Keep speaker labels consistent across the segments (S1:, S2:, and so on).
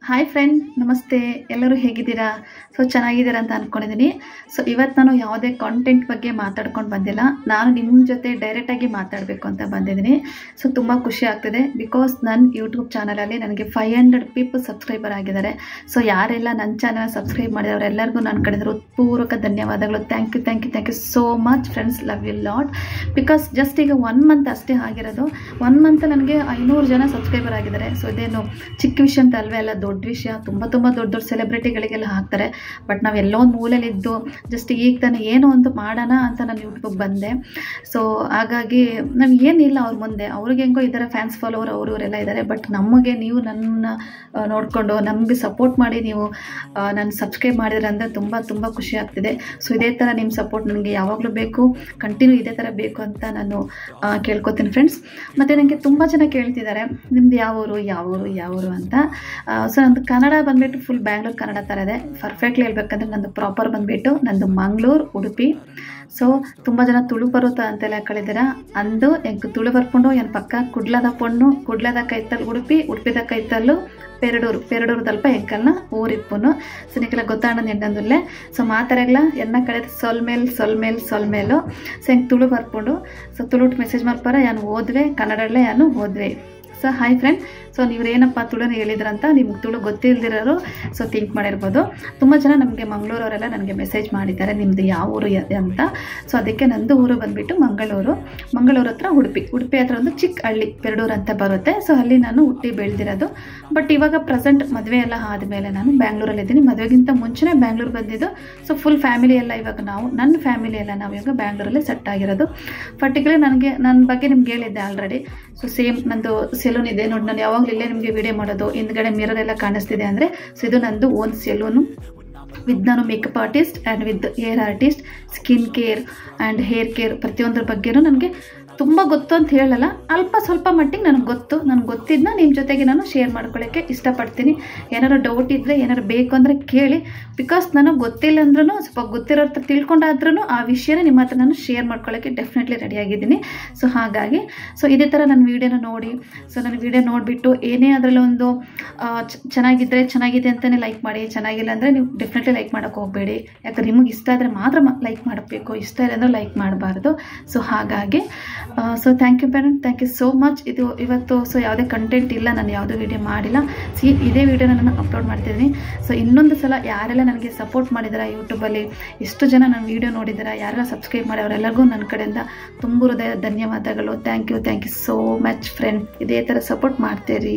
S1: hi friend ನಮಸ್ತೆ ಎಲ್ಲರೂ ಹೇಗಿದ್ದೀರಾ ಸೊ ಚೆನ್ನಾಗಿದ್ದೀರಾ ಅಂತ ಅಂದ್ಕೊಂಡಿದ್ದೀನಿ ಸೊ ಇವತ್ತು ನಾನು ಯಾವುದೇ ಕಾಂಟೆಂಟ್ ಬಗ್ಗೆ ಮಾತಾಡ್ಕೊಂಡು ಬಂದಿಲ್ಲ ನಾನು ನಿಮ್ಮ ಜೊತೆ ಡೈರೆಕ್ಟಾಗಿ ಮಾತಾಡಬೇಕು ಅಂತ ಬಂದಿದ್ದೀನಿ ಸೊ ತುಂಬ ಖುಷಿ ಆಗ್ತಿದೆ ಬಿಕಾಸ್ ನನ್ನ ಯೂಟ್ಯೂಬ್ ಚಾನಲಲ್ಲಿ ನನಗೆ ಫೈವ್ ಹಂಡ್ರೆಡ್ ಪೀಪಲ್ ಸಬ್ಸ್ಕ್ರೈಬರ್ ಆಗಿದ್ದಾರೆ ಸೊ ಯಾರೆಲ್ಲ ನನ್ನ ಚಾನಲ್ ಸಬ್ಸ್ಕ್ರೈಬ್ ಮಾಡಿದವರು ಎಲ್ಲರಿಗೂ ನನ್ನ ಕಡೆಯಿಂದ ಹೃತ್ಪೂರ್ವಕ ಧನ್ಯವಾದಗಳು thank you thank you thank you so much friends love you lot because just ಈಗ ಒನ್ ಮಂತ್ ಅಷ್ಟೇ ಆಗಿರೋದು ಒನ್ ಮಂತ್ ನನಗೆ ಐನೂರು ಜನ ಸಬ್ಸ್ಕ್ರೈಬರ್ ಆಗಿದ್ದಾರೆ ಸೊ ಇದೇನು ಚಿಕ್ಕ ವಿಷಯ ಅಂತ ಅಲ್ವೇ ಅಲ್ಲ ದೊಡ್ಡ ವಿಷಯ ತುಂಬ ತುಂಬ ದೊಡ್ಡ ದೊಡ್ಡ ಸೆಲೆಬ್ರಿಟಿಗಳಿಗೆಲ್ಲ ಹಾಕ್ತಾರೆ ಬಟ್ ನಾವು ಎಲ್ಲೋ ಒಂದು ಮೂಲೆಯಲ್ಲಿದ್ದು ಜಸ್ಟ್ ಈಗ ತಾನೇ ಏನೋ ಒಂದು ಮಾಡೋಣ ಅಂತ ನಾನು ಯೂಟ್ಯೂಬಿಗೆ ಬಂದೆ ಸೊ ಹಾಗಾಗಿ ನಾವು ಏನಿಲ್ಲ ಅವ್ರ ಮುಂದೆ ಅವ್ರಿಗೆ ಹೆಂಗೋ ಇದ್ದಾರೆ ಫ್ಯಾನ್ಸ್ ಫಾಲೋವರ್ ಅವರು ಇವರೆಲ್ಲ ಇದ್ದಾರೆ ಬಟ್ ನಮಗೆ ನೀವು ನನ್ನ ಆ, ನೋಡಿಕೊಂಡು ನಮಗೆ ಸಪೋರ್ಟ್ ಮಾಡಿ ನೀವು ನನ್ನ ಸಬ್ಸ್ಕ್ರೈಬ್ ಮಾಡಿದ್ರೆ ಅಂದರೆ ತುಂಬ ತುಂಬ ಖುಷಿ ಆಗ್ತಿದೆ ಸೊ ಇದೇ ಥರ ನಿಮ್ಮ ಸಪೋರ್ಟ್ ನನಗೆ ಯಾವಾಗಲೂ ಬೇಕು ಕಂಟಿನ್ಯೂ ಇದೇ ಥರ ಬೇಕು ಅಂತ ನಾನು ಆ, ಕೇಳ್ಕೊತೀನಿ ಫ್ರೆಂಡ್ಸ್ ಮತ್ತು ನನಗೆ ತುಂಬ ಜನ ಕೇಳ್ತಿದ್ದಾರೆ ನಿಮ್ದು ಯಾವ ಊರು ಯಾವ ಊರು ಯಾವ ಊರು ಅಂತ ಸೊ ನಂದು ಕನ್ನಡ ಬಂದುಬಿಟ್ಟು ಫುಲ್ ಬ್ಯಾಂಗ್ಳೂರು ಕನ್ನಡ ಥರ ಇದೆ ಪರ್ಫೆಕ್ಟ್ಲಿ ಹೇಳ್ಬೇಕಂದ್ರೆ ನಂದು ಪ್ರಾಪರ್ ಬಂದುಬಿಟ್ಟು ನಂದು ಮಂಗಳೂರು ಉಡುಪಿ ಸೊ ತುಂಬ ಜನ ತುಳು ಬರುತ್ತ ಅಂತೆಲ್ಲ ಕಳಿದಿರ ಅಂದು ಎಂಕ್ ತುಳು ಬರ್ಕೊಂಡು ಎನ್ ಪಕ್ಕ ಕುಡ್ಲದ ಪೊಣ್ಣು ಕುಡ್ಲದ ಕೈತಲ್ ಉಡುಪಿ ಉಡುಪಿದ ಕೈತಲ್ಲು ಪೆರಡೂರು ಪೆರಡೂರು ತಲ್ಪ ಎಂಕಲ್ನ ಊರಿಪ್ಪುನು ಸೊ ನಿಕ್ಕೆಲ್ಲ ಗೊತ್ತಾಂಡ ಎಂಡಂದುಲ್ಲೆ ಸೊ ಮಾತಾಡಗ್ಲ ಎನ್ನ ಕಡೆ ಸೊಲ್ಮೇಲ್ ಸೊಲ್ಮೇಲ್ ಸೊಲ್ಮೇಲು ಸೊ ಹೆಂಗೆ ತುಳು ಬರ್ಕೊಂಡು ಸೊ ತುಳುಟ್ ಮೆಸೇಜ್ ಮಾಡ್ಪಾರ ಯಾನು ಓದ್ವೆ ಕನ್ನಡಲ್ಲೇ ಯಾನು ಓದ್ವೆ ಸೊ ಹಾಯ್ ಫ್ರೆಂಡ್ ಸೊ ನೀವೇನಪ್ಪ ತುಳುನ ಹೇಳಿದ್ರಂತ ನಿಮ್ಗೆ ತುಳು ಗೊತ್ತಿಲ್ದಿರೋರು ಸೊ ಥಿಂಕ್ ಮಾಡಿರ್ಬೋದು ತುಂಬ ಜನ ನಮಗೆ ಮಂಗಳೂರವರೆಲ್ಲ ನನಗೆ ಮೆಸೇಜ್ ಮಾಡಿದ್ದಾರೆ ನಿಮ್ಮದು ಯಾವ ಊರು ಯ- ಅಂತ ಸೊ ಅದಕ್ಕೆ ನಂದು ಊರು ಬಂದುಬಿಟ್ಟು ಮಂಗಳೂರು ಮಂಗಳೂರು ಹತ್ರ ಉಡುಪಿ ಉಡುಪಿ ಹತ್ರ ಒಂದು ಚಿಕ್ಕ ಹಳ್ಳಿ ಪೆರಡೂರು ಅಂತ ಬರುತ್ತೆ ಸೊ ಅಲ್ಲಿ ನಾನು ಹುಟ್ಟಿ ಬೆಳೆದಿರೋದು ಬಟ್ ಇವಾಗ ಪ್ರೆಸೆಂಟ್ ಮದುವೆ ಎಲ್ಲ ಆದಮೇಲೆ ನಾನು ಬ್ಯಾಂಗ್ಳೂರಲ್ಲಿದ್ದೀನಿ ಮದುವೆಗಿಂತ ಮುಂಚೆನೇ ಬ್ಯಾಂಗ್ಳೂರು ಬಂದಿದ್ದು ಸೊ ಫುಲ್ ಫ್ಯಾಮಿಲಿ ಎಲ್ಲ ಇವಾಗ ನಾವು ನನ್ನ ಫ್ಯಾಮಿಲಿ ಎಲ್ಲ ನಾವು ಇವಾಗ ಬ್ಯಾಂಗ್ಳೂರಲ್ಲಿ ಸೆಟ್ ಆಗಿರೋದು ಪರ್ಟಿಕ್ಯುಲರ್ ನನಗೆ ನನ್ನ ಬಗ್ಗೆ ನಿಮ್ಗೆ ಹೇಳಿದ್ದೆ ಆಲ್ರೆಡಿ ಸೊ ಸೇಮ್ ನಂದು ಸೆಲೂನ್ ಇದೆ ನೋಡಿ ನಾನು ಯಾವಾಗಲೂ ಇಲ್ಲೇ ನಿಮಗೆ ವಿಡಿಯೋ ಮಾಡೋದು ಹಿಂದ್ಗಡೆ ಮಿರರ್ ಎಲ್ಲ ಕಾಣಿಸ್ತಿದೆ ಅಂದರೆ ಸೊ ಇದು ನಂದು ಓನ್ ಸೆಲೂನು ವಿತ್ ನಾನು makeup artist and with hair artist skin care and hair care ಪ್ರತಿಯೊಂದ್ರ ಬಗ್ಗೆನೂ ನನಗೆ ತುಂಬ ಗೊತ್ತು ಅಂತ ಹೇಳಲ್ಲ ಅಲ್ಪ ಸ್ವಲ್ಪ ಮಟ್ಟಿಗೆ ನನಗೆ ಗೊತ್ತು ನನಗೆ ಗೊತ್ತಿದ್ದನ್ನ ನಿಮ್ಮ ಜೊತೆಗೆ ನಾನು ಶೇರ್ ಮಾಡ್ಕೊಳ್ಳೋಕ್ಕೆ ಇಷ್ಟಪಡ್ತೀನಿ ಏನಾದ್ರು ಡೌಟ್ ಇದ್ದರೆ ಏನಾದ್ರು ಬೇಕು ಅಂದರೆ ಕೇಳಿ ಬಿಕಾಸ್ ನನಗೆ ಗೊತ್ತಿಲ್ಲ ಅಂದ್ರೂ ಸ್ವಲ್ಪ ಗೊತ್ತಿರೋ ಹತ್ರ ತಿಳ್ಕೊಂಡಾದ್ರೂ ಆ ವಿಷಯನ ನಿಮ್ಮ ಹತ್ರ ನಾನು ಶೇರ್ ಮಾಡ್ಕೊಳ್ಳೋಕ್ಕೆ ಡೆಫಿನೆಟ್ಲಿ ರೆಡಿಯಾಗಿದ್ದೀನಿ ಸೊ ಹಾಗಾಗಿ ಸೊ ಇದೇ ಥರ ನನ್ನ ವೀಡಿಯೋನ ನೋಡಿ ಸೊ ನನ್ನ ವೀಡಿಯೋ ನೋಡಿಬಿಟ್ಟು ಏನೇ ಅದರಲ್ಲಿ ಒಂದು ಆ, ಚ- ಚೆನ್ನಾಗಿದ್ದರೆ ಚೆನ್ನಾಗಿದೆ ಅಂತಲೇ ಲೈಕ್ ಮಾಡಿ ಚೆನ್ನಾಗಿಲ್ಲ ಅಂದರೆ ನೀವು ಡೆಫಿನೆಟ್ಲಿ ಲೈಕ್ ಮಾಡೋಕ್ಕೆ ಹೋಗಬೇಡಿ ಯಾಕಂದ್ರೆ ನಿಮಗೆ ಇಷ್ಟ ಆದರೆ ಮಾತ್ರ ಲೈಕ್ ಮಾಡಬೇಕು ಇಷ್ಟ ಇಲ್ಲ ಅಂದರೆ ಲೈಕ್ ಮಾಡಬಾರ್ದು ಸೊ ಹಾಗಾಗಿ so thank you madam thank you so much ಇದು ಇವತ್ತು ಸೊ ಯಾವುದೇ ಕಂಟೆಂಟ್ ಇಲ್ಲ ನಾನು ಯಾವುದೂ ವಿಡಿಯೋ ಮಾಡಿಲ್ಲ ಸಿ ಇದೇ ವಿಡಿಯೋನ ನಾನು ಅಪ್ಲೋಡ್ ಮಾಡ್ತಿದ್ದೀನಿ ಸೊ ಇನ್ನೊಂದು ಸಲ ಯಾರೆಲ್ಲ ನನಗೆ ಸಪೋರ್ಟ್ ಮಾಡಿದಾರ ಯೂಟ್ಯೂಬಲ್ಲಿ ಎಷ್ಟು ಜನ ನನ್ನ ವೀಡಿಯೋ ನೋಡಿದಾರ ಯಾರೆಲ್ಲ ಸಬ್ಸ್ಕ್ರೈಬ್ ಮಾಡಿ ಅವರೆಲ್ಲರಿಗೂ ನನ್ನ ಕಡೆಯಿಂದ ತುಂಬ ಹೃದಯ ಧನ್ಯವಾದಗಳು thank you thank you so much friend ಇದೇ ಥರ ಸಪೋರ್ಟ್ ಮಾಡ್ತೀರಿ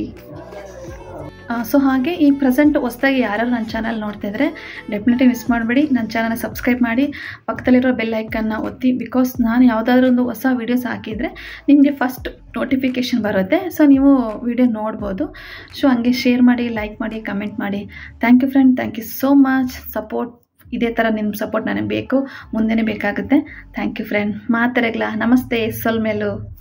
S1: ಸೊ ಹಾಗೆ ಈ ಪ್ರೆಸೆಂಟ್ ಹೊಸದಾಗಿ ಯಾರು ನನ್ನ ಚಾನಲ್ ನೋಡ್ತಾ ಇದ್ರೆ ಡೆಫಿನೆಟ್ಲಿ ಮಿಸ್ ಮಾಡಬೇಡಿ ನನ್ನ ಚಾನಲ್ನ ಸಬ್ಸ್ಕ್ರೈಬ್ ಮಾಡಿ ಪಕ್ಕದಲ್ಲಿರೋ ಬೆಲ್ ಐಕನ್ನ ಒತ್ತಿ ಬಿಕಾಸ್ ನಾನು ಯಾವುದಾದ್ರೂ ಒಂದು ಹೊಸ ವೀಡಿಯೋಸ್ ಹಾಕಿದರೆ ನಿಮಗೆ ಫಸ್ಟ್ ನೋಟಿಫಿಕೇಷನ್ ಬರುತ್ತೆ ಸೊ ನೀವು ವಿಡಿಯೋ ನೋಡ್ಬೋದು ಸೊ ಹಂಗೆ ಶೇರ್ ಮಾಡಿ ಲೈಕ್ ಮಾಡಿ ಕಮೆಂಟ್ ಮಾಡಿ thank you friend thank you so much support ಇದೇ ಥರ ನಿಮ್ಮ ಸಪೋರ್ಟ್ ನನಗೆ ಬೇಕು ಮುಂದೆನೇ ಬೇಕಾಗುತ್ತೆ ಥ್ಯಾಂಕ್ ಯು ಫ್ರೆಂಡ್ ಮಾತಾಡಗ್ಲಾ ನಮಸ್ತೆ ಸೊಲ್ಮೇಲು